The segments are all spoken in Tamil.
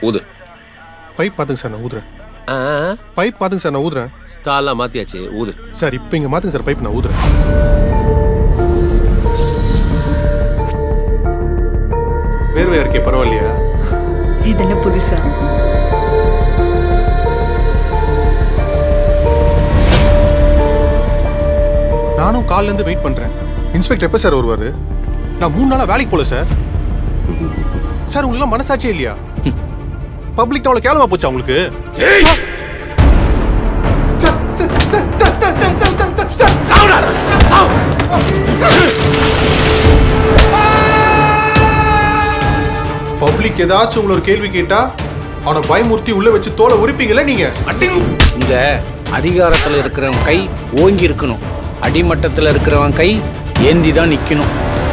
ஊது பைப் பார்த்துங்க சார் நான் ஊதுறேன் ஆ பைப் பார்த்துங்க சார் நான் ஊதுறேன் ஸ்டால்லாம் மாத்தியாச்சு ஊது சார் இப்போ இங்கே மாற்றுங்க சார் பைப் நான் ஊதுறேன் வேர்வையா இருக்கே பரவாயில்லையா இது என்ன புதுசா நானும் கால்ல இருந்து வெயிட் பண்றேன் இன்ஸ்பெக்டர் எப்ப சார் வருவாரு நான் மூணு நாளா வேலைக்கு போல சார் சார் உங்களுக்கு மனசாட்சியே இல்லையா பப்ளிக் அவ்வளவு கேவலமா போச்சா உங்களுக்கு sir, sir, sir, sir, sir, sir, sir, sir, sir, sir. Public ஏதாச்சும் உங்களை ஒரு கேள்வி கேட்டா அவனை பயமுறுத்தி உள்ள வச்சு தோலை உரிப்பீங்களே நீங்க இங்க அதிகாரத்துல இருக்கிறவன் கை ஓங்கி இருக்கணும் அடிமட்டத்துல இருக்கிறவன் கை ஏந்தி தான் நிக்கணும்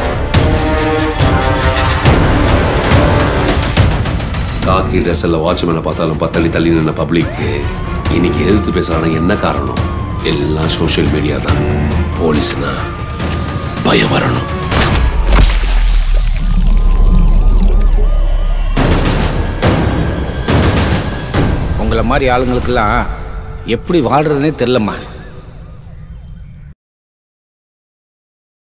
காக்கி ட்ரெஸ்ஸில் வாட்ச்மேனை பார்த்தாலும் பத்தள்ளி தள்ளி நின்ன பப்ளிக்கு இன்னைக்கு எதிர்த்து பேசுறாங்க என்ன காரணம் எல்லாம் சோஷியல் மீடியா தான் போலீஸ்னா பயம் வரணும் உங்களை மாதிரி ஆளுங்களுக்கெல்லாம் எப்படி வாழ்றதுனே தெரிலம்மா